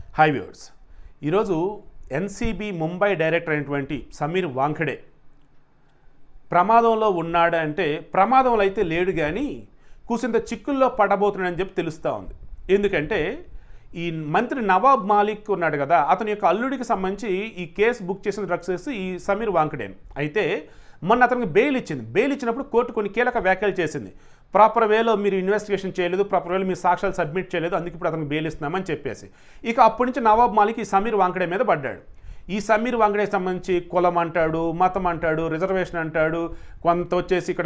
high viewers ఈరోజు NCB Mumbai director అయినటువంటి సమీర్ వాంఖడే ప్రమాదంలో ఉన్నాడు అంటే ప్రమాదంలో అయితే లేడు కానీ కూసింత చిక్కుల్లో పడబోతున్నాడని చెప్పి తెలుస్తూ ఉంది ఎందుకంటే ఈ మంత్రి నవాబ్ మాలిక్ ఉన్నాడు కదా అతని యొక్క అల్లుడికి సంబంధించి ఈ కేసు బుక్ చేసిన డ్రగ్స్ చేసి ఈ సమీర్ వాంకడేన్ అయితే మొన్న అతనికి బెయిల్ ఇచ్చింది బెయిల్ ఇచ్చినప్పుడు కోర్టు కొన్ని కీలక వ్యాఖ్యలు చేసింది ప్రాపర్ వేలో మీరు ఇన్వెస్టిగేషన్ చేయలేదు ప్రాపర్ వేలో మీరు సాక్ష్యాలు సబ్మిట్ చేయలేదు అందుకే ఇప్పుడు అతనికి బెయిల్ ఇస్తున్నామని చెప్పేసి ఇక అప్పటి నుంచి నవాబ్ మాలిక్ ఈ సమీర్ వాంకడే మీద పడ్డాడు ఈ సమీర్ వాంగడే సంబంధించి కులం అంటాడు మతం అంటాడు రిజర్వేషన్ అంటాడు కొంత వచ్చేసి ఇక్కడ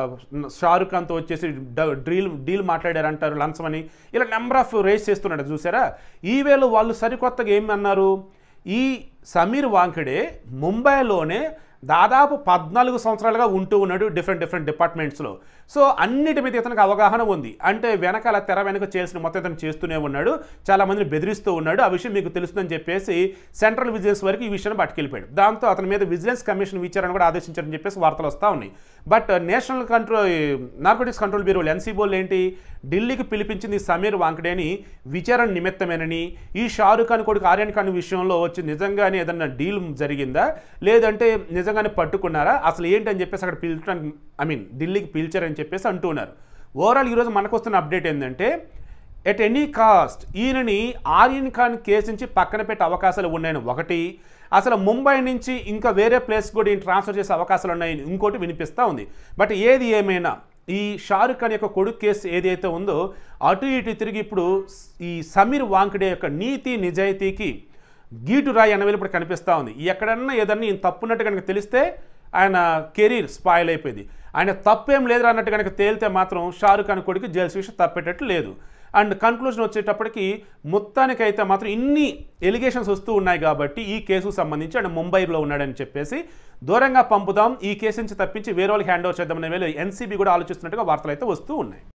షారుఖ్ ఖాన్తో వచ్చేసి డ- డ్రీల్ డీల్ మాట్లాడారు అంటారు లంచం అని ఇలా నెంబర్ ఆఫ్ రేస్ చేస్తున్నాడు చూసారా ఈ వేళ వాళ్ళు సరికొత్తగా ఏమన్నారు ఈ సమీర్ వాంకడే ముంబైలోనే దాదాపు పద్నాలుగు సంవత్సరాలుగా ఉంటూ ఉన్నాడు డిఫరెంట్ డిఫరెంట్ డిపార్ట్మెంట్స్లో సో అన్నిటి మీద ఇతనికి అవగాహన ఉంది అంటే వెనకాల తెర వెనక చేసిన మొత్తం ఇతను చేస్తూనే ఉన్నాడు చాలా మందిని బెదిరిస్తూ ఉన్నాడు ఆ విషయం మీకు తెలుస్తుందని చెప్పేసి సెంట్రల్ విజిలెన్స్ వరకు ఈ విషయాన్ని పట్టుకెళ్ళిపోయాడు దాంతో అతని మీద విజిలెన్స్ కమిషన్ విచారణ కూడా ఆదేశించారని చెప్పేసి వార్తలు వస్తూ ఉన్నాయి but national control narcotics control bureau ఎన్సీబోల్ ఏంటి ఢిల్లీకి పిలిపించింది సమీర్ వాంకడేని విచారణ నిమిత్తమేనని ఈ షారుఖ్ ఖాన్ కొడుకు ఆర్యన్ ఖాన్ విషయంలో వచ్చి నిజంగానే ఏదన్నా డీల్ జరిగిందా లేదంటే నిజంగానే పట్టుకున్నారా అసలు ఏంటని చెప్పేసి అక్కడ పిలిచడానికి ఐ మీన్ ఢిల్లీకి పిలిచారని చెప్పేసి అంటున్నారు ఓవరాల్ ఈరోజు మనకు వస్తున్న అప్డేట్ ఏంటంటే ఎట్ ఎనీ కాస్ట్ ఈయనని ఆర్యన్ ఖాన్ కేసు నుంచి పక్కన పెట్టే అవకాశాలు ఉన్నాయని ఒకటి అసలు ముంబై నుంచి ఇంకా వేరే ప్లేస్ కూడా ఈయన ట్రాన్స్ఫర్ చేసే అవకాశాలు ఉన్నాయని ఇంకోటి వినిపిస్తూ ఉంది బట్ ఏది ఏమైనా ఈ షారుఖ్ ఖాన్ యొక్క కొడుకు కేసు ఏదైతే ఉందో అటు ఇటు తిరిగి ఇప్పుడు ఈ సమీర్ వాంకడే యొక్క నీతి నిజాయితీకి గీటు రాయి అన్నవేలు ఇప్పుడు కనిపిస్తూ ఉంది ఎక్కడన్నా ఏదన్నా ఈయన తప్పున్నట్టు కనుక తెలిస్తే ఆయన కెరీర్ స్పాయిల్ అయిపోయింది ఆయన తప్పేం లేదు అన్నట్టు కనుక తేలితే మాత్రం షారుఖ్ ఖాన్ కొడుకు జైలు శిక్ష తప్పేటట్టు లేదు అండ్ కన్క్లూజన్ వచ్చేటప్పటికి మొత్తానికైతే మాత్రం ఇన్ని ఎలిగేషన్స్ వస్తూ ఉన్నాయి కాబట్టి ఈ కేసుకు సంబంధించి ఆయన ముంబైలో ఉన్నాడని చెప్పేసి దూరంగా పంపుదాం ఈ కేసు నుంచి తప్పించి వేరే వాళ్ళకి హ్యాండ్ ఓవర్ చేద్దామనే వేళ ఎన్సీబీ కూడా ఆలోచిస్తున్నట్టుగా వార్తలు అయితే వస్తూ ఉన్నాయి